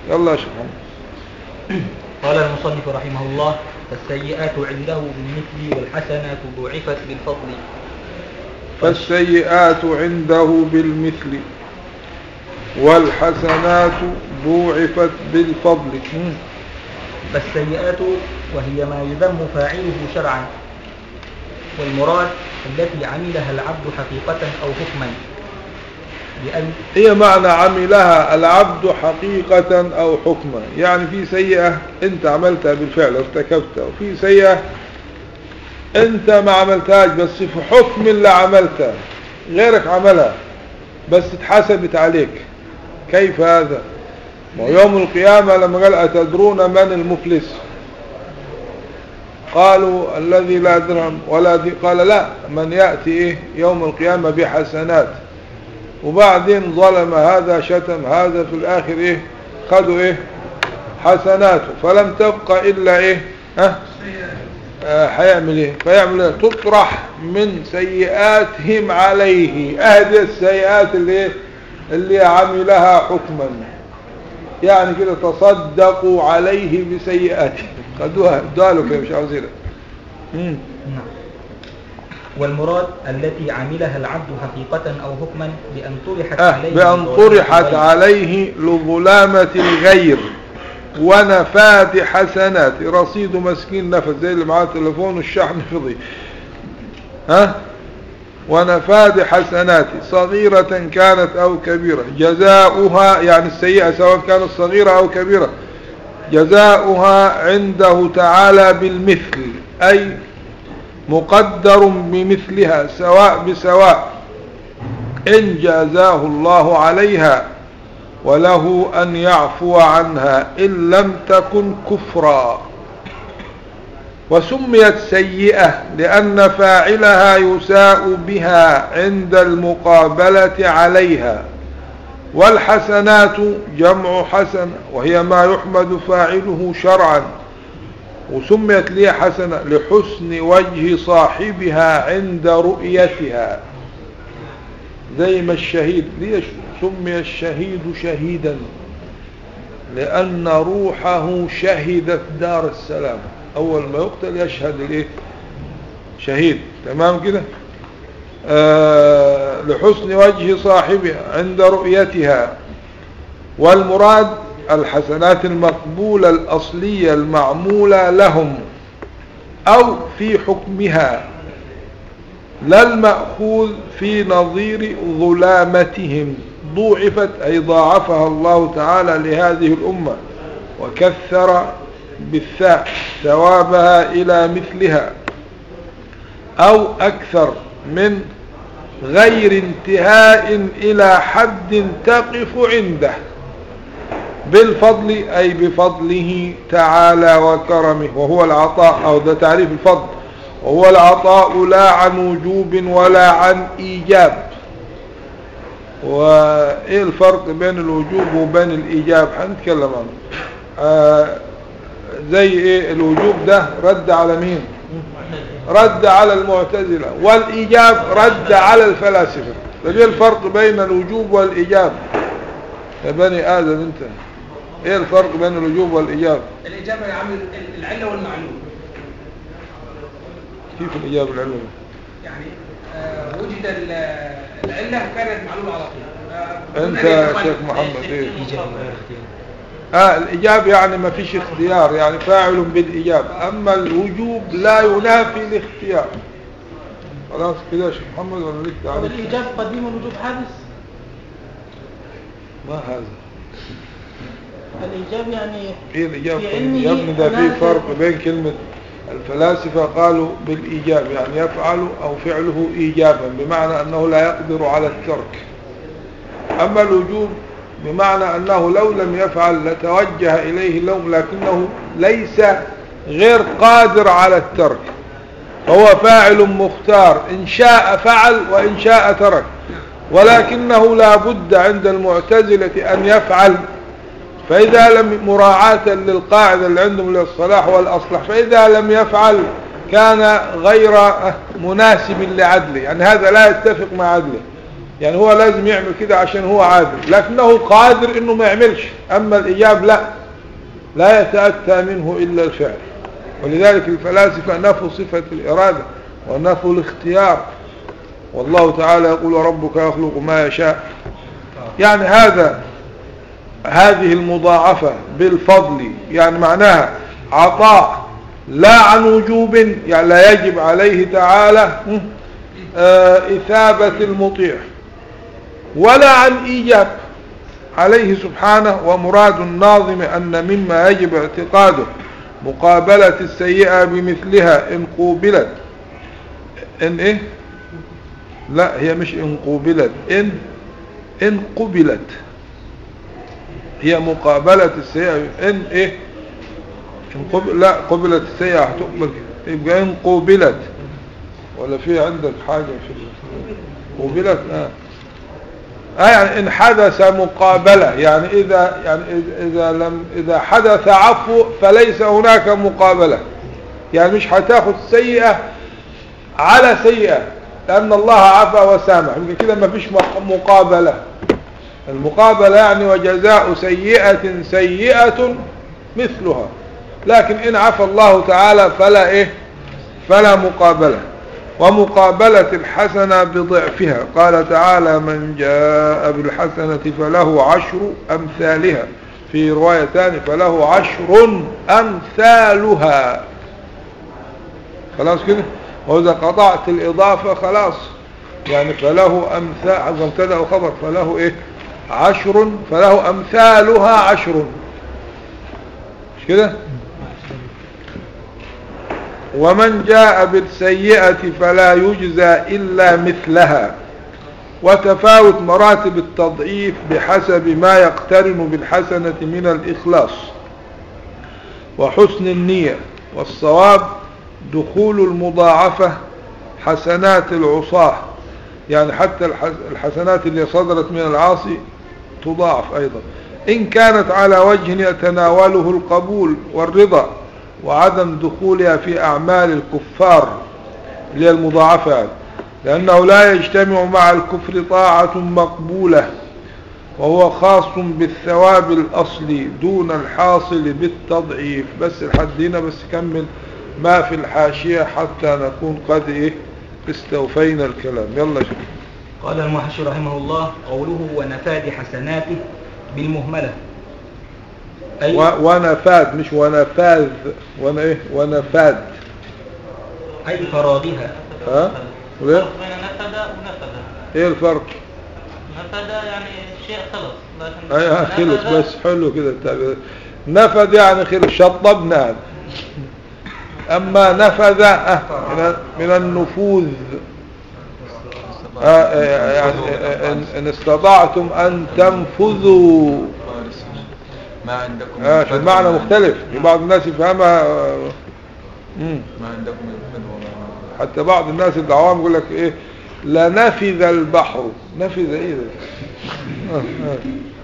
يلا يا شيخ محمد قال المصنف رحمه الله فالسيئات عنده بالمثل والحسنات ضعفت بالفضل فالسيئات عنده بالمثل والحسنات ضوعفت بالفضل مم. فالسيئات وهي ما يذم فاعله شرعا والمراد التي عملها العبد حقيقة أو حكما بأن هي معنى عملها العبد حقيقة أو حكما يعني في سيئة أنت عملتها بالفعل ارتكبتها وفي سيئة أنت ما عملتهاش بس في حكم اللي عملتها غيرك عملها بس اتحسبت عليك كيف هذا ويوم القيامة لما قال أتدرون من المفلس قالوا الذي لا درهم ولا دي قال لا من يأتي إيه يوم القيامة بحسنات وبعدين ظلم هذا شتم هذا في الآخر إيه خذوا إيه حسناته فلم تبقى إلا إيه ها آه هيعمل إيه فيعمل إيه تطرح من سيئاتهم عليه أهدي السيئات اللي إيه اللي عملها حكما يعني كده تصدقوا عليه بسيئاته خدوها ادوها له كده مش عاوزينها مم. نعم والمراد التي عملها العبد حقيقة أو حكما بأن طرحت آه عليه بأن طرحت عليه لظلامة الغير ونفات حسنات رصيد مسكين نفذ زي اللي معاه تليفون والشحن فضي ها ونفاد حسنات صغيرة كانت أو كبيرة جزاؤها يعني السيئة سواء كانت صغيرة أو كبيرة جزاؤها عنده تعالى بالمثل أي مقدر بمثلها سواء بسواء إن جازاه الله عليها وله أن يعفو عنها إن لم تكن كفرا وسميت سيئة لأن فاعلها يساء بها عند المقابلة عليها والحسنات جمع حسن وهي ما يحمد فاعله شرعا وسميت لي حسنة لحسن وجه صاحبها عند رؤيتها زي ما الشهيد ليش سمي الشهيد شهيدا لأن روحه شهدت دار السلام أول ما يقتل يشهد الايه شهيد تمام كده آه لحسن وجه صاحبها عند رؤيتها والمراد الحسنات المقبولة الأصلية المعمولة لهم أو في حكمها لا المأخوذ في نظير ظلامتهم ضوعفت أي ضاعفها الله تعالى لهذه الأمة وكثر بالثاء ثوابها إلى مثلها أو أكثر من غير انتهاء إلى حد تقف عنده بالفضل أي بفضله تعالى وكرمه وهو العطاء أو ده تعريف الفضل وهو العطاء لا عن وجوب ولا عن إيجاب وإيه الفرق بين الوجوب وبين الإيجاب هنتكلم عنه آه زي إيه الوجوب ده رد على مين رد على المعتزلة والإيجاب رد على الفلاسفة فدي الفرق بين الوجوب والإيجاب يا بني آدم انت ايه الفرق بين الوجوب والإيجاب الإجابة يا عم العلة والمعلوم كيف الإجابة العلم يعني آه وجد ال- العلة كانت معلومة على طول آه، انت بدون أي يا تخلف. شيخ محمد ايه إيجاب غير اختياري آه الإجاب يعني ما فيش اختيار يعني فاعل بالإجاب أما الوجوب لا ينافي الاختيار خلاص كده يا شيخ محمد ولا لك طب تعرف الإيجاب قديم والوجوب حادث ما هذا الإيجاب يعني ايه الإجابة في علمه يا ابني ده في هناك- فرق بين كلمة الفلاسفة قالوا بالإيجاب يعني يفعل أو فعله إيجابا بمعنى أنه لا يقدر على الترك أما الوجوب بمعنى أنه لو لم يفعل لتوجه إليه اللوم لكنه ليس غير قادر على الترك هو فاعل مختار إن شاء فعل وإن شاء ترك ولكنه لا بد عند المعتزلة أن يفعل فإذا لم مراعاة للقاعدة اللي عندهم للصلاح والأصلح فإذا لم يفعل كان غير مناسب لعدله يعني هذا لا يتفق مع عدله يعني هو لازم يعمل كده عشان هو عادل لكنه قادر انه ما يعملش اما الايجاب لا لا يتأتى منه الا الفعل ولذلك الفلاسفة نفوا صفة الارادة ونفوا الاختيار والله تعالى يقول ربك يخلق ما يشاء يعني هذا هذه المضاعفة بالفضل يعني معناها عطاء لا عن وجوب يعني لا يجب عليه تعالى آه، إثابة المطيع ولا عن إيجاب عليه سبحانه ومراد الناظم أن مما يجب اعتقاده مقابلة السيئة بمثلها إن قوبلت إن إيه لا هي مش إن قوبلت إن إن قبلت هي مقابلة السيئة إن إيه إن قبل لا قبلت السيئة هتقبل يبقى إن قوبلت ولا في عندك حاجة في قوبلت آه آه يعني إن حدث مقابلة يعني إذا يعني إذا لم إذا حدث عفو فليس هناك مقابلة يعني مش هتاخد سيئة على سيئة لأن الله عفى وسامح يبقى كده ما فيش مقابلة المقابلة يعني وجزاء سيئة سيئة مثلها لكن إن عفى الله تعالى فلا إيه فلا مقابلة ومقابلة الحسنة بضعفها قال تعالى من جاء بالحسنة فله عشر أمثالها في روايتان فله عشر أمثالها خلاص كده وإذا قطعت الإضافة خلاص يعني فله أمثال مبتدا وخبر فله إيه عشر فله أمثالها عشر مش كده ومن جاء بالسيئة فلا يجزى إلا مثلها وتفاوت مراتب التضعيف بحسب ما يقترن بالحسنة من الإخلاص وحسن النية والصواب دخول المضاعفة حسنات العصاة يعني حتى الحسنات اللي صدرت من العاصي تضاعف أيضا إن كانت على وجه يتناوله القبول والرضا وعدم دخولها في أعمال الكفار اللي هي المضاعفة لأنه لا يجتمع مع الكفر طاعة مقبولة وهو خاص بالثواب الأصلي دون الحاصل بالتضعيف بس الحدين بس كمل ما في الحاشية حتى نكون قد إيه استوفينا الكلام يلا شوف قال المحشي رحمه الله قوله ونفاد حسناته بالمهملة أي و... ونفاد مش ونفاذ ون... إيه؟ ونفاد أي فراغها ها بين نفد ونفد ايه الفرق نفد يعني شيء خلص لكن ايوه خلص نفد بس حلو كده التعبير نفد يعني خلص شطبنا اما نفذ آه من- من النفوذ آه، آه، يعني آه، إن- ان استطعتم ان تنفذوا ما عندكم آه، عشان المعنى مختلف في بعض الناس يفهمها آه، مم. ما عندكم من فدوى وما حتى بعض الناس الدعوام يقول لك ايه لنفذ البحر نفذ ايه ده آه، آه.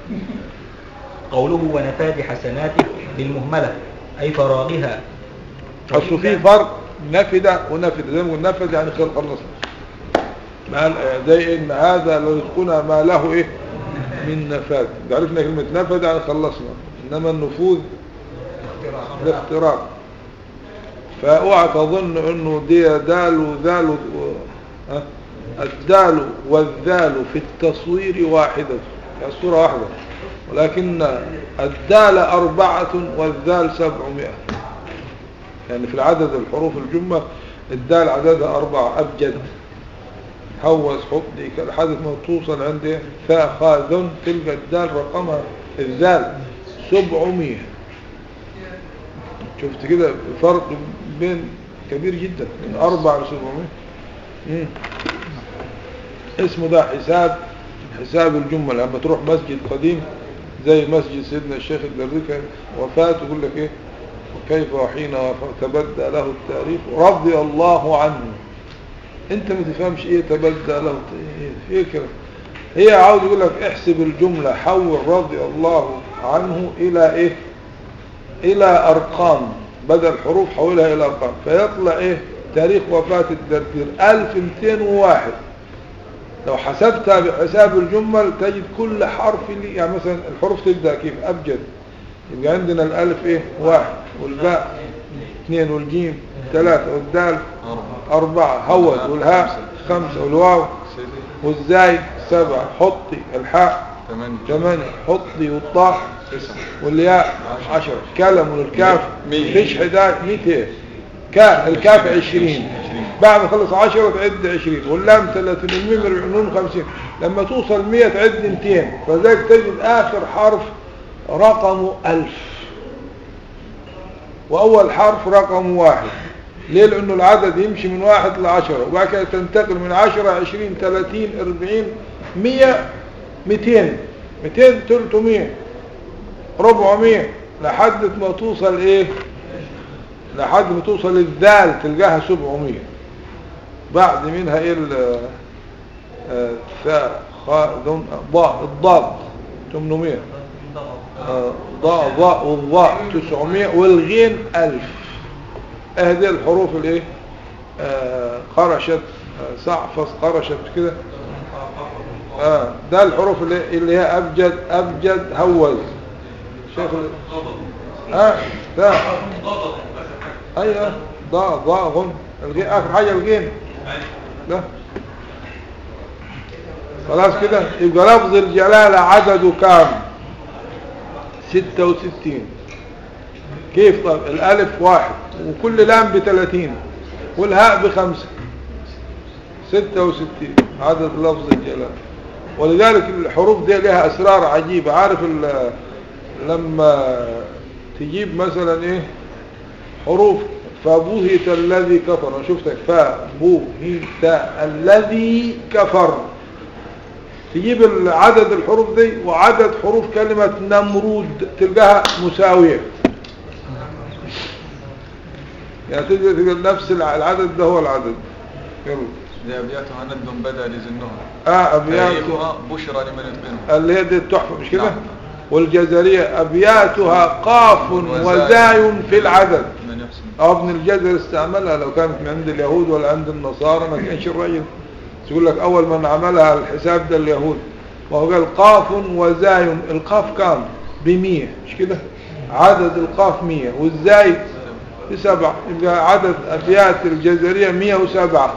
قوله ونفاد حسناته بالمهملة أي فراغها اصل في فرق نفد ونفد زي ما قلنا نفد يعني خلق النصر مع زي ان هذا لو يكون ما له ايه من نفاد إذا عرفنا كلمة نفد يعني خلصنا انما النفوذ الاختراق فاوعى تظن انه دي دال وذال و- ها؟ الدال والذال في التصوير واحدة يعني الصورة واحدة ولكن الدال أربعة والذال سبعمائة يعني في العدد الحروف الجمة الدال عددها أربعة أبجد هوس حط دي كده لحد ما توصل عند فاء خاء ذن تلقى الدال رقمها الذال سبعمية شفت كده فرق بين كبير جدا من أربع لسبعمية مم. اسمه ده حساب حساب الجمل لما تروح مسجد قديم زي مسجد سيدنا الشيخ الدردكة وفاته يقول لك ايه وكيف وحين وفاة تبدى له التاريخ رضي الله عنه انت ما تفهمش ايه تبدى له ايه ايه كده هي عاوز يقول لك احسب الجملة حول رضي الله عنه الى ايه الى ارقام بدل حروف حولها الى ارقام فيطلع ايه تاريخ وفاة الدردير 1201 لو حسبتها بحساب الجمل تجد كل حرف لي يعني مثلا الحروف تبدأ كيف أبجد يبقى عندنا الألف إيه واحد والباء اثنين والجيم ثلاثة والدال أربعة أربعة هود والهاء خمسة والواو ستة والزاي سبعة حطي الحاء ثمانية ثمانية حطي والطاء تسعة والياء عشرة كلم والكاف مية. فيش حداش ميتين كا الكاف عشرين بعد ما خلص عشرة تعد عشرين واللام ثلاثين الميم أربعين خمسين لما توصل مية تعد ميتين فذلك تجد آخر حرف رقمه ألف وأول حرف رقم واحد ليه لأنه العدد يمشي من واحد لعشرة وبعد كده تنتقل من عشرة عشرين ثلاثين أربعين مية ميتين ميتين تلتمية ربعمية لحد ما توصل ايه لحد ما توصل الذال تلقاها سبعمية بعد منها ايه ال- آه، ثاء خاء ذن ضاء الضاد 800 آه، ضاء ضاء والضاء 900 والغين 1000 اهدي الحروف الايه آه، قرشت آه، صعفص قرشت كده اه ده الحروف اللي, اللي هي ابجد ابجد هوز شيخ ال- اه ده ايوه ضاء ضاء غن الغين اخر حاجه الغين ده خلاص كده يبقى لفظ الجلالة عدده كام ستة وستين كيف طب الالف واحد وكل لام بثلاثين والهاء بخمسة ستة وستين عدد لفظ الجلالة ولذلك الحروف دي لها اسرار عجيبة عارف ال- لما تجيب مثلا ايه حروف فبهت الذي كفر انا شفتك فبهت الذي كفر تجيب عدد الحروف دي وعدد حروف كلمة نمرود تلقاها مساوية يعني تجد تجد نفس الع- العدد ده هو العدد يلا دي أبياتها ند بدا لزنها اه ابيات تهيئها بشرى لمن يتقنها اللي هي دي التحفة مش كده نعم. والجزرية ابياتها قاف وزاي في العدد من يحسن أو ابن الجزر استعملها لو كانت من عند اليهود ولا عند النصارى ما كانش الرجل يقول لك أول من عملها الحساب ده اليهود وهو قال قاف وزاي القاف كام بمية مش كده عدد القاف مية والزاي بسبعة يبقى عدد أبيات الجزرية مية وسبعة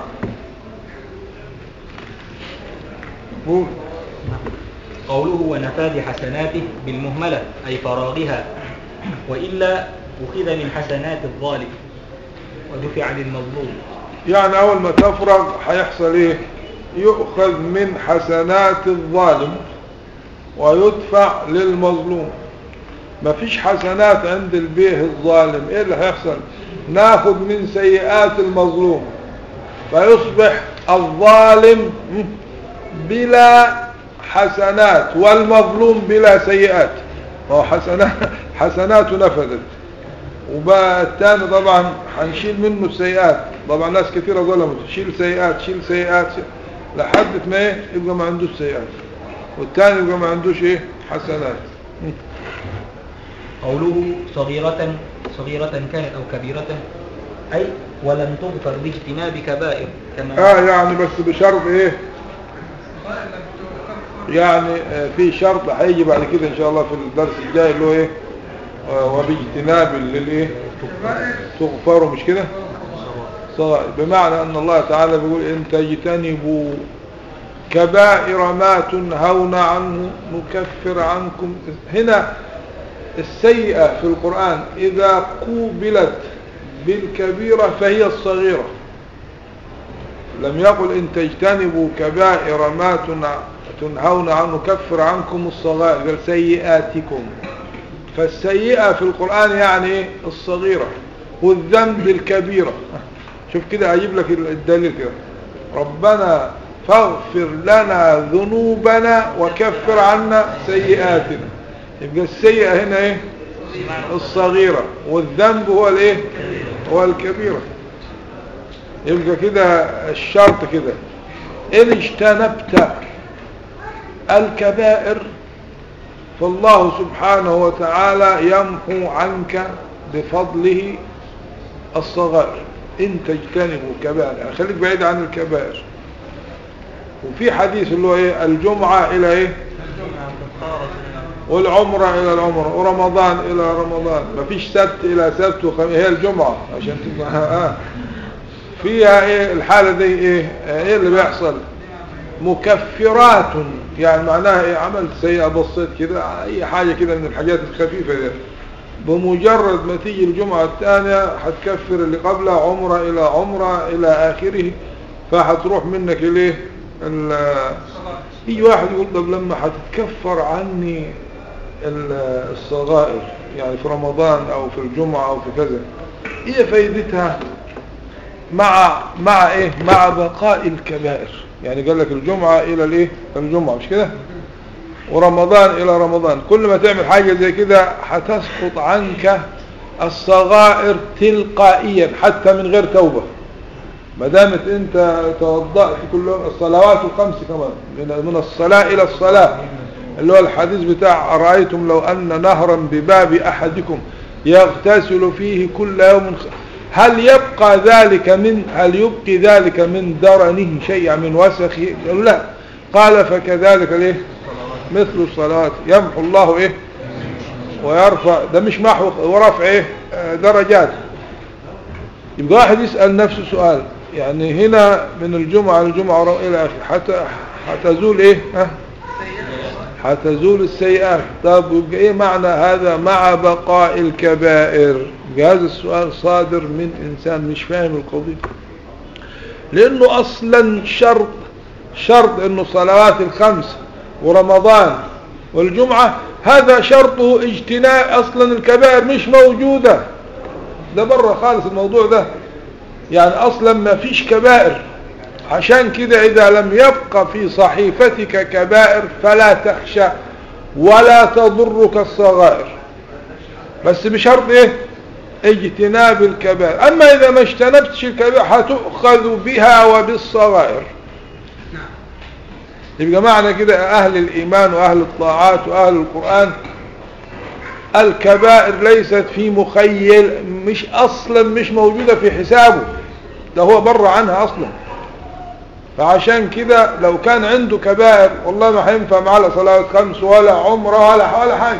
قول. قوله ونفاذ حسناته بالمهملة أي فراغها وإلا أخذ من حسنات الظالم ودفع للمظلوم يعني أول ما تفرغ هيحصل إيه يؤخذ من حسنات الظالم ويدفع للمظلوم ما فيش حسنات عند البيه الظالم إيه اللي هيحصل ناخذ من سيئات المظلوم فيصبح الظالم بلا حسنات والمظلوم بلا سيئات هو حسنات حسناته نفذت وبقى الثاني طبعا هنشيل منه السيئات طبعا ناس كثيرة ظلمت شيل سيئات شيل سيئات شيل لحد ما ايه يبقى ما عندوش سيئات والثاني يبقى ما عندوش ايه حسنات م. قوله صغيرة صغيرة كانت أو كبيرة أي ولم تغفر باجتناب كبائر كما اه يعني بس بشرط ايه يعني آه في شرط هيجي بعد كده ان شاء الله في الدرس الجاي اللي هو ايه آه وباجتناب للايه تغفر مش كده صغائر بمعنى ان الله تعالى بيقول ان تجتنبوا كبائر ما تنهون عنه نكفر عنكم هنا السيئة في القرآن إذا قوبلت بالكبيرة فهي الصغيرة لم يقل إن تجتنبوا كبائر ما تنهون عنه كفر عنكم الصغائر قال سيئاتكم فالسيئة في القرآن يعني إيه؟ الصغيرة والذنب الكبيرة شوف كده أجيب لك الدليل كده ربنا فاغفر لنا ذنوبنا وكفر عنا سيئاتنا يبقى السيئة هنا ايه الصغيرة والذنب هو الايه هو الكبيرة يبقى كده الشرط كده ان اجتنبت الكبائر فالله سبحانه وتعالى يمحو عنك بفضله الصغائر ان تجتنبوا كبائر يعني خليك بعيد عن الكبائر وفي حديث اللي هو ايه الجمعة الى ايه والعمرة الى العمرة ورمضان الى رمضان مفيش سبت الى سبت وخميس هي الجمعة عشان تبقى آه. فيها ايه الحالة دي ايه ايه اللي بيحصل مكفرات يعني معناها ايه عملت سيئة بسيط كده اي حاجة كده من الحاجات الخفيفة دي بمجرد ما تيجي الجمعة الثانية هتكفر اللي قبلها عمرة الى عمرة الى اخره فهتروح منك ليه يجي واحد يقول طب لما هتتكفر عني الصغائر يعني في رمضان او في الجمعة او في كذا ايه فايدتها مع مع ايه مع بقاء الكبائر يعني قال لك الجمعة الى الايه الجمعة مش كده ورمضان الى رمضان كل ما تعمل حاجة زي كده هتسقط عنك الصغائر تلقائيا حتى من غير توبة ما دامت انت توضأت كل يوم الصلوات الخمس كمان من من الصلاة الى الصلاة اللي هو الحديث بتاع أرأيتم لو أن نهرا بباب أحدكم يغتسل فيه كل يوم هل يبقى ذلك من هل يبقي ذلك من درنه شيء من وسخه لا قال فكذلك ليه مثل الصلاة يمحو الله ايه ويرفع ده مش محو ورفع ايه درجات يبقى واحد يسأل نفسه سؤال يعني هنا من الجمعة للجمعة إلى آخر حتى حتزول إيه ها حتزول السيئات طب يبقى إيه معنى هذا مع بقاء الكبائر هذا السؤال صادر من إنسان مش فاهم القضية لأنه أصلا شرط شرط أنه صلوات الخمس ورمضان والجمعة هذا شرطه اجتناء أصلا الكبائر مش موجودة ده بره خالص الموضوع ده يعني اصلا ما فيش كبائر عشان كده اذا لم يبقى في صحيفتك كبائر فلا تخشى ولا تضرك الصغائر بس بشرط ايه اجتناب الكبائر اما اذا ما اجتنبتش الكبائر هتؤخذ بها وبالصغائر يبقى معنى كده اهل الايمان واهل الطاعات واهل القرآن الكبائر ليست في مخيل مش اصلا مش موجودة في حسابه ده هو بره عنها اصلا فعشان كده لو كان عنده كبائر والله ما هينفع معاه لا صلاة خمس ولا عمره ولا ولا حاجة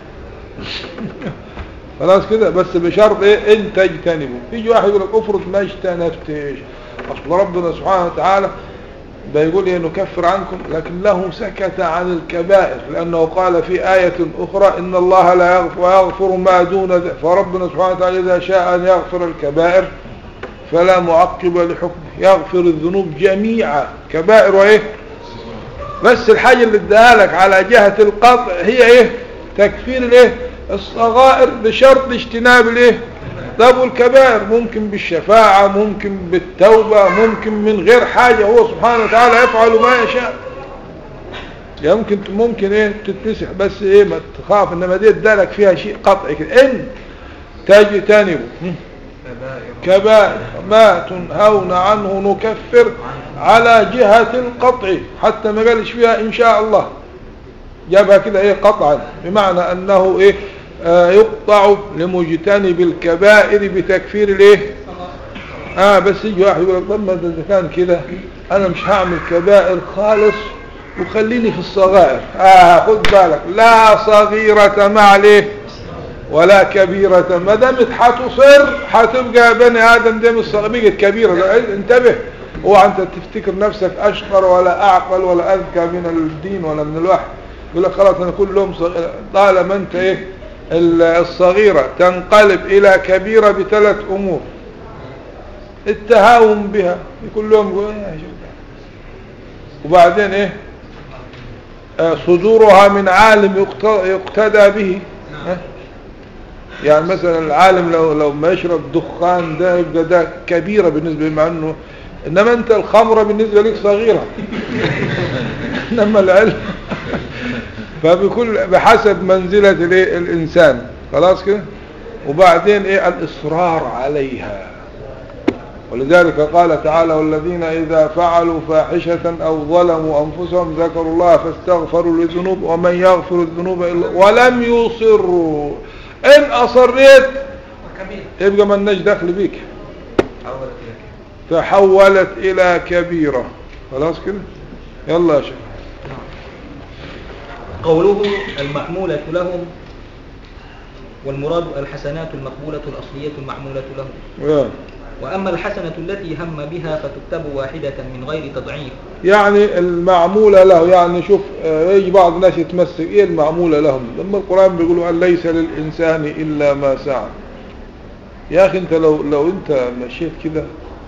خلاص كده بس بشرط ايه انت اجتنبه يجي واحد يقول لك افرض ما اجتنبتش اصل ربنا سبحانه وتعالى بيقول ايه نكفر عنكم لكن له سكت عن الكبائر لانه قال في آية اخرى ان الله لا يغفر ويغفر ما دون ذلك فربنا سبحانه وتعالى اذا شاء ان يغفر الكبائر فلا معقب لحكمه يغفر الذنوب جميعا كبائر وايه بس الحاجة اللي اداها لك على جهة القطع هي ايه تكفير الايه الصغائر بشرط اجتناب الايه طب والكبائر ممكن بالشفاعة ممكن بالتوبة ممكن من غير حاجة هو سبحانه وتعالى يفعل ما يشاء يمكن ممكن ايه تتمسح بس ايه ما تخاف انما دي ادالك فيها شيء قطعي كده ان تجتنبوا كبائر ما تنهون عنه نكفر على جهة القطع حتى ما قالش فيها ان شاء الله جابها كده ايه قطعا بمعنى انه ايه آه يقطع لمجتنب الكبائر بتكفير الايه اه بس يجي واحد يقول لك طب ما اذا كان كده انا مش هعمل كبائر خالص وخليني في الصغائر اه خد بالك لا صغيرة مع ليه ولا كبيرة ما دامت هتصر هتبقى بني ادم دي مش صغيرة كبيرة انتبه هو انت تفتكر نفسك اشقر ولا اعقل ولا اذكى من الدين ولا من الوحي يقول لك خلاص انا كلهم صغير طالما انت ايه الصغيرة تنقلب الى كبيرة بثلاث امور التهاون بها كلهم يقول ايه وبعدين ايه آه صدورها من عالم يقتدى به يعني مثلا العالم لو لو ما يشرب دخان ده يبقى ده كبيرة بالنسبة مع انه انما انت الخمرة بالنسبة لك صغيرة انما العلم فبكل بحسب منزلة الانسان خلاص كده وبعدين ايه الاصرار عليها ولذلك قال تعالى والذين اذا فعلوا فاحشة او ظلموا انفسهم ذكروا الله فاستغفروا للذنوب ومن يغفر الذنوب الا ولم يصروا ان اصريت يبقى ما لناش دخل بيك تحولت الى كبيرة خلاص كده يلا يا شيخ قوله المحمولة لهم والمراد الحسنات المقبولة الأصلية المعمولة لهم آه. وأما الحسنة التي هم بها فتكتب واحدة من غير تضعيف يعني المعمولة له يعني شوف آه، يجي بعض الناس يتمسك ايه المعمولة لهم لما القرآن بيقولوا أن ليس للإنسان إلا ما سعى يا أخي أنت لو, لو أنت مشيت كده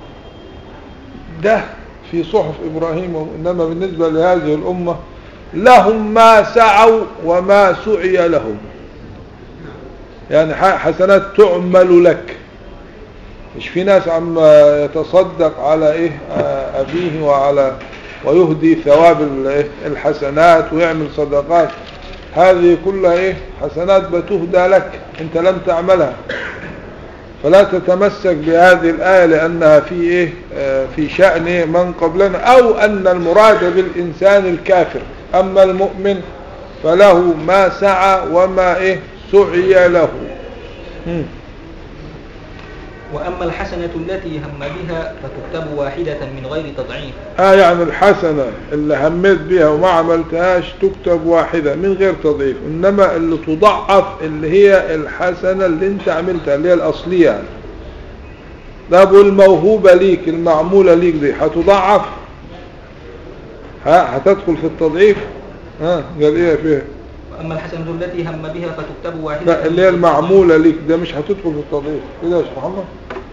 ده في صحف إبراهيم إنما بالنسبة لهذه الأمة لهم ما سعوا وما سعي لهم يعني ح- حسنات تعمل لك مش في ناس عم يتصدق على ايه آه، ابيه وعلى ويهدي ثواب ال- إيه؟ الحسنات ويعمل صدقات هذه كلها ايه حسنات بتهدى لك انت لم تعملها فلا تتمسك بهذه الآية لأنها في إيه آه، في شأن إيه؟ من قبلنا أو أن المراد بالإنسان الكافر أما المؤمن فله ما سعى وما إيه سعي له مم. وأما الحسنة التي هم بها فتكتب واحدة من غير تضعيف آه يعني الحسنة اللي هميت بها وما عملتهاش تكتب واحدة من غير تضعيف إنما اللي تضعف اللي هي الحسنة اللي انت عملتها اللي هي الأصلية يعني. طب والموهوبة ليك المعمولة ليك دي هتضعف ها هتدخل في التضعيف ها قال ايه فيها وأما الحسنة التي هم بها فتكتب واحدة لا اللي هي المعمولة ليك ده مش هتدخل في التضعيف كده يا شيخ محمد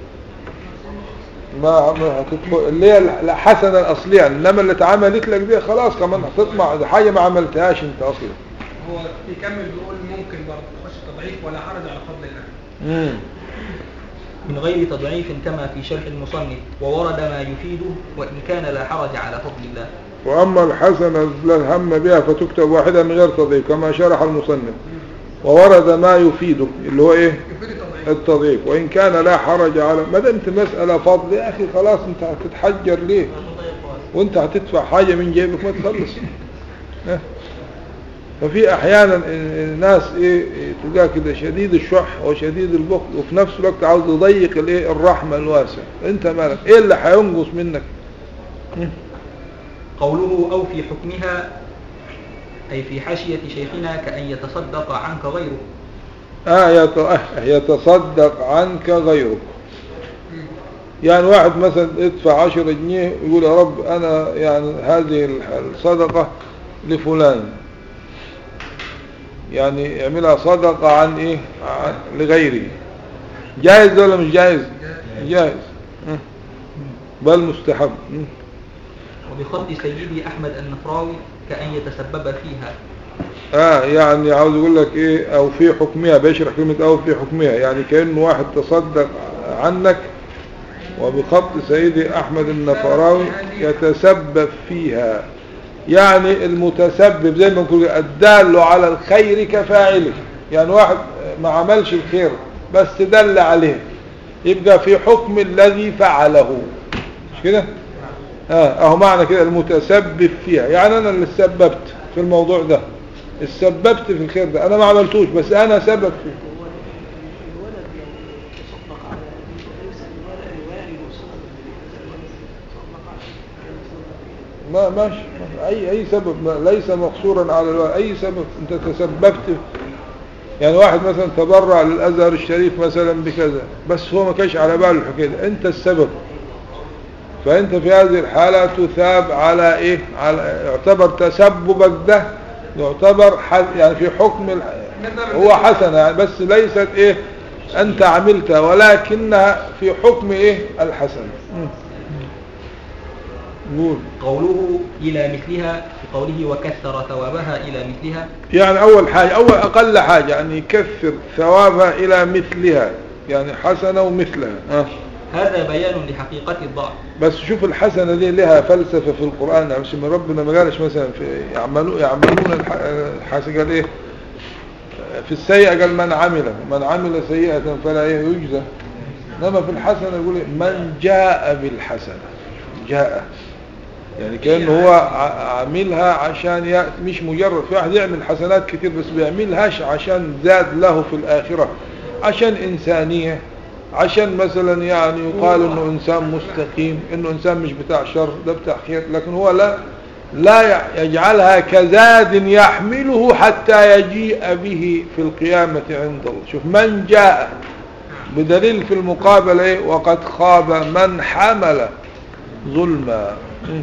ما ما هتدخل اللي هي الحسنة الأصلية يعني. إنما اللي اتعملت لك دي خلاص كمان هتطمع دي حاجة ما عملتهاش أنت أصلا هو بيكمل بيقول ممكن برضه تخش تضعيف ولا حرج على فضل الله مم. من غير تضعيف كما في شرح المصنف وورد ما يفيده وإن كان لا حرج على فضل الله وأما الحسنة التي هم بها فتكتب واحدة من غير تضعيف كما شرح المصنف وورد ما يفيده اللي هو إيه يفيد التضعيف التضعيف وإن كان لا حرج على ما دامت مسألة فضل يا أخي خلاص أنت هتتحجر ليه وانت هتدفع حاجة من جيبك ما تخلص اه. ففي احيانا الناس ايه تلقاه كده شديد الشح وشديد البخل وفي نفس الوقت عاوز يضيق الايه الرحمة الواسعة انت مالك ايه اللي هينقص منك مم. قوله أو في حكمها أي في حاشية شيخنا كأن يتصدق عنك غيره آه يت- آه، يتصدق عنك غيرك يعني واحد مثلا ادفع عشر جنيه يقول يا رب انا يعني هذه الصدقة لفلان يعني يعملها صدقة عن ايه عن لغيري جائز ولا مش جائز جائز مم. بل مستحب مم. وبخط سيدي أحمد النفراوي كأن يتسبب فيها اه يعني عاوز يقول لك ايه او في حكمها بيشرح كلمة او في حكمها يعني كأنه واحد تصدق عنك وبخط سيدي احمد النفراوي يتسبب فيها يعني المتسبب زي ما نقول الدال على الخير كفاعله يعني واحد ما عملش الخير بس دل عليه يبقى في حكم الذي فعله مش كده اه اهو معنى كده المتسبب فيها يعني انا اللي سببت في الموضوع ده سببت في الخير ده انا ما عملتوش بس انا سبب فيه ما ماشي اي اي سبب ما ليس مقصورا على الوالد اي سبب انت تسببت يعني واحد مثلا تبرع للازهر الشريف مثلا بكذا بس هو ما كانش على باله الحكايه دي. انت السبب فانت في هذه الحالة تثاب على ايه على يعتبر تسببك ده يعتبر ح- يعني في حكم ال- هو حسنة يعني بس ليست ايه انت عملتها ولكنها في حكم ايه الحسنة مم. قول قوله إلى مثلها في قوله وكثر ثوابها إلى مثلها يعني اول حاجة اول اقل حاجة يعني يكثر ثوابها الى مثلها يعني حسنة ومثلها آه. هذا بيان لحقيقة الضعف بس شوف الحسنة دي لها فلسفة في القرآن يعني مش من ربنا ما قالش مثلا في يعملوا يعملون الح- الحسنة قال ايه في السيئة قال من عمل من عمل سيئة فلا ايه يجزى انما في الحسنة يقول إيه؟ من جاء بالحسنة جاء يعني كأنه هو ع- عاملها عشان يأتي مش مجرد في واحد يعمل حسنات كتير بس بيعملهاش عشان زاد له في الآخرة عشان إنسانية عشان مثلا يعني يقال انه انسان مستقيم انه انسان مش بتاع شر ده بتاع خير لكن هو لا لا يجعلها كزاد يحمله حتى يجيء به في القيامة عند الله شوف من جاء بدليل في المقابلة إيه؟ وقد خاب من حمل ظلما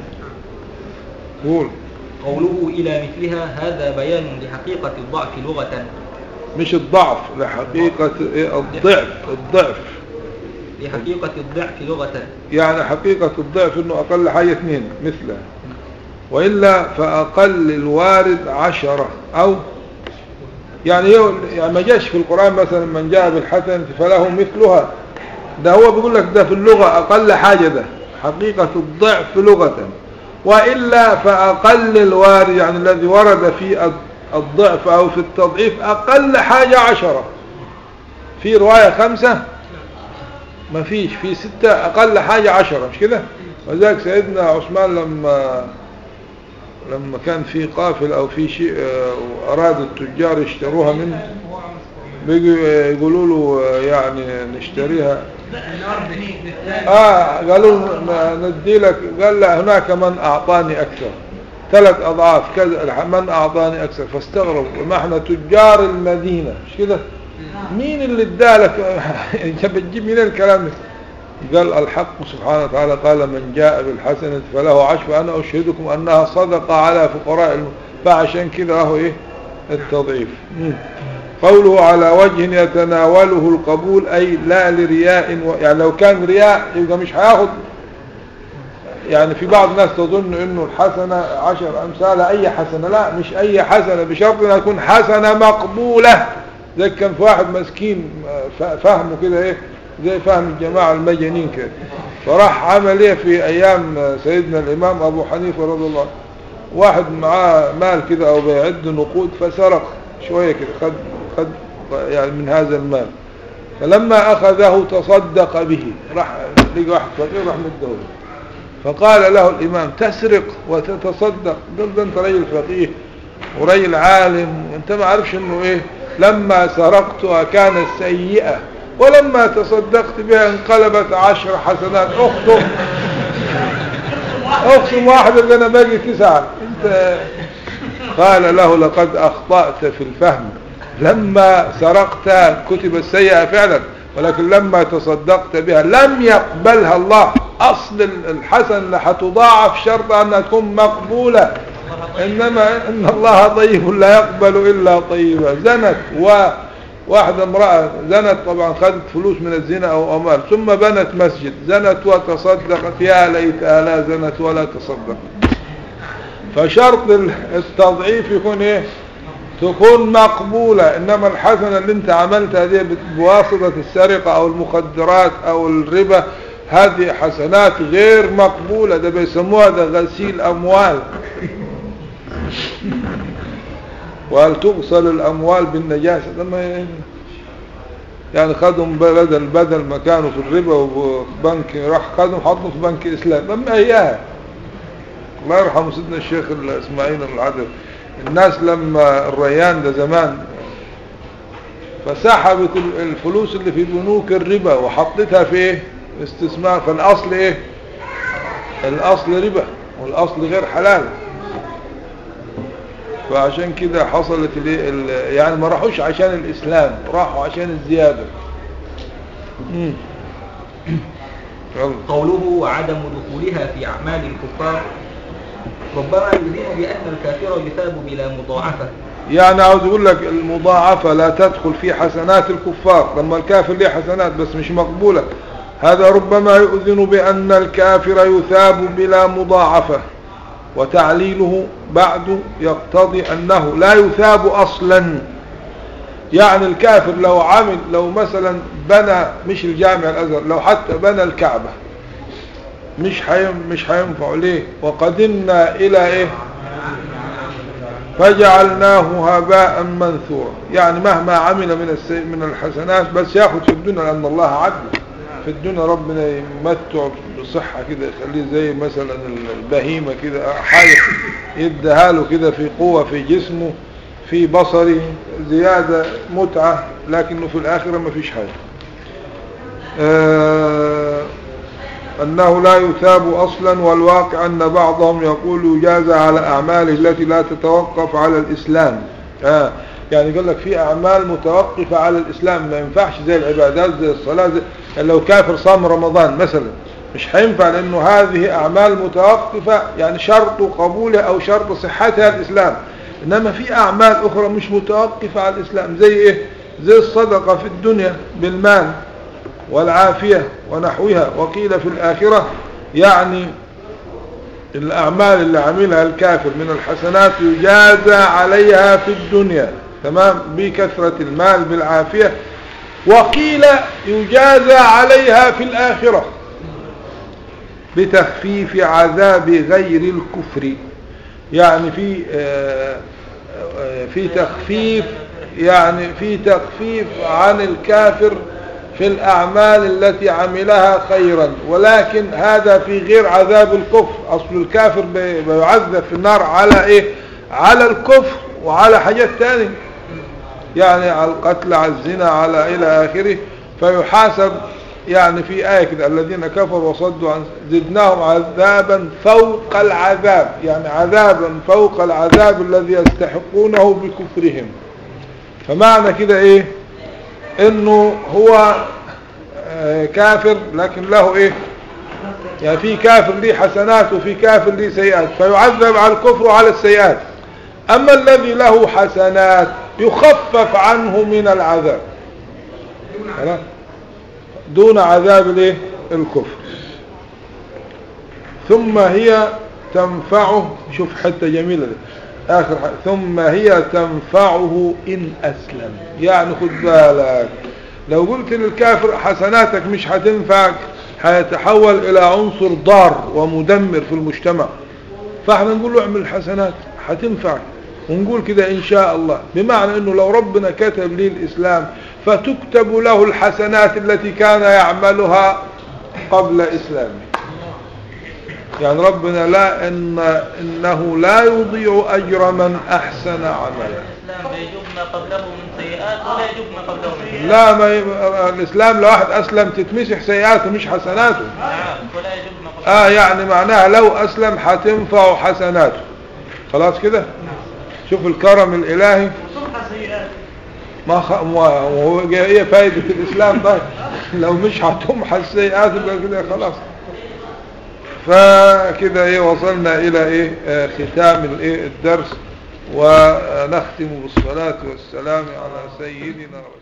قول قوله إلى مثلها هذا بيان لحقيقة الضعف لغة مش الضعف لحقيقة إيه؟ الضعف الضعف لحقيقة الضعف لغة يعني حقيقة الضعف انه اقل حاجة اثنين مثله وإلا فأقل الوارد عشرة أو يعني هو يعني ما جاش في القرآن مثلا من جاء بالحسنة فله مثلها ده هو بيقول لك ده في اللغة أقل حاجة ده حقيقة الضعف لغة وإلا فأقل الوارد يعني الذي ورد في الضعف أو في التضعيف أقل حاجة عشرة في رواية خمسة ما فيش في ستة أقل حاجة عشرة مش كده وذلك سيدنا عثمان لما لما كان في قافل أو في شيء آه، أراد التجار يشتروها منه بيجوا يقولوا له آه، يعني نشتريها اه قالوا ندي لك قال لا هناك من أعطاني أكثر ثلاث أضعاف كذا من أعطاني أكثر فاستغربوا ما احنا تجار المدينة مش كده مين اللي ادالك انت بتجيب منين الكلام ده قال الحق سبحانه وتعالى قال من جاء بالحسنة فله عشر أنا أشهدكم أنها صدقة على فقراء الم... فعشان كده هو إيه التضعيف قوله على وجه يتناوله القبول أي لا لرياء و... يعني لو كان رياء يبقى مش هياخد يعني في بعض الناس تظن انه الحسنة عشر امثالها اي حسنة لا مش اي حسنة بشرط انها تكون حسنة مقبولة زي كان في واحد مسكين فهمه كده ايه زي فهم الجماعة المجانين كده فراح عمل ايه في ايام سيدنا الامام ابو حنيفة رضي الله واحد معاه مال كده او بيعد نقود فسرق شوية كده خد, خد يعني من هذا المال فلما اخذه تصدق به راح لقى واحد فقير راح مده فقال له الامام تسرق وتتصدق قال ده انت رجل فقيه ورجل عالم وانت ما عارفش انه ايه لما سرقتها كانت سيئة ولما تصدقت بها انقلبت عشر حسنات اختم اختم واحدة اللي انا باقي تسعة انت قال له لقد اخطأت في الفهم لما سرقت كتب السيئة فعلا ولكن لما تصدقت بها لم يقبلها الله اصل الحسن حتضاعف شرط انها تكون مقبولة إنما إن الله طيب لا يقبل إلا طيبا زنت وواحدة امرأة زنت طبعا خدت فلوس من الزنا أو أمال ثم بنت مسجد زنت وتصدقت يا ليتها لا زنت ولا تصدقت فشرط التضعيف يكون ايه تكون مقبولة انما الحسنة اللي انت عملتها دي بواسطة السرقة او المخدرات او الربا هذه حسنات غير مقبولة ده بيسموها ده غسيل اموال وهل تغسل الأموال بالنجاسة لما يعني خدهم بدل بدل ما كانوا في الربا وبنك راح خدهم حطوا في بنك إسلام لما إياها الله يرحم سيدنا الشيخ إسماعيل العدل الناس لما الريان ده زمان فسحبت الفلوس اللي في بنوك الربا وحطتها في ايه استثمار فالأصل ايه الأصل ربا والأصل غير حلال فعشان كده حصلت يعني ما راحوش عشان الإسلام راحوا عشان الزيادة قوله وعدم دخولها في أعمال الكفار ربما يذين بأن الكافر يثاب بلا مضاعفة يعني عاوز اقول لك المضاعفة لا تدخل في حسنات الكفار لما الكافر ليه حسنات بس مش مقبولة هذا ربما يؤذن بأن الكافر يثاب بلا مضاعفة وتعليله بعد يقتضي أنه لا يثاب أصلا يعني الكافر لو عمل لو مثلا بنى مش الجامع الأزهر لو حتى بنى الكعبة مش حيم مش هينفع ليه وقدمنا إلى إيه فجعلناه هباء منثورا يعني مهما عمل من السي... من الحسنات بس ياخذ في الدنيا لأن الله عدل في الدنيا ربنا يمتع بصحة كده يخليه زي مثلا البهيمة كده حاجة يديها له كده في قوة في جسمه في بصري زيادة متعة لكنه في الآخرة ما فيش حاجة آه أنه لا يثاب أصلا والواقع أن بعضهم يقول يجازى على أعماله التي لا تتوقف على الإسلام آه يعني يقول لك في أعمال متوقفة على الإسلام ما ينفعش زي العبادات زي الصلاة زي يعني لو كافر صام رمضان مثلا مش هينفع لأنه هذه أعمال متوقفة يعني شرط قبولها أو شرط صحتها الإسلام إنما في أعمال أخرى مش متوقفة على الإسلام زي إيه زي الصدقة في الدنيا بالمال والعافية ونحوها وقيل في الآخرة يعني الأعمال اللي عملها الكافر من الحسنات يجازى عليها في الدنيا تمام بكثرة المال بالعافية وقيل يجازى عليها في الآخرة بتخفيف عذاب غير الكفر يعني في آه، آه، في تخفيف يعني في تخفيف عن الكافر في الأعمال التي عملها خيرا ولكن هذا في غير عذاب الكفر أصل الكافر بيعذب في النار على إيه على الكفر وعلى حاجات تانية يعني على القتل على الزنا على إلى آخره فيحاسب يعني في آية كده الذين كفروا وصدوا عن زدناهم عذابا فوق العذاب يعني عذابا فوق العذاب الذي يستحقونه بكفرهم فمعنى كده ايه انه هو آه، كافر لكن له ايه يعني في كافر ليه حسنات وفي كافر ليه سيئات فيعذب على الكفر وعلى السيئات اما الذي له حسنات يخفف عنه من العذاب دون عذاب الايه الكفر ثم هي تنفعه شوف حتى جميلة دي. آخر حاجة ثم هي تنفعه إن أسلم يعني خد بالك لو قلت للكافر حسناتك مش هتنفعك هيتحول إلى عنصر ضار ومدمر في المجتمع فاحنا نقول له اعمل حسنات هتنفعك ونقول كده إن شاء الله بمعنى أنه لو ربنا كتب لي الإسلام فتكتب له الحسنات التي كان يعملها قبل إسلامه يعني ربنا لا إن إنه لا يضيع أجر من أحسن عملا الإسلام بيجوب ما قبله من سيئات ولا يجوب ما قبله من سيئات لا ما ي... الإسلام لو واحد أسلم تتمسح سيئاته مش حسناته نعم ولا يجوب ما قبله آه يعني معناها لو أسلم هتنفع حسناته خلاص كده شوف الكرم الإلهي ما خ... ما هو هي فايدة الإسلام طيب لو مش هتمحى السيئات يبقى كده خلاص فكده ايه وصلنا الى ايه آه ختام الايه الدرس ونختم بالصلاة والسلام على سيدنا رسول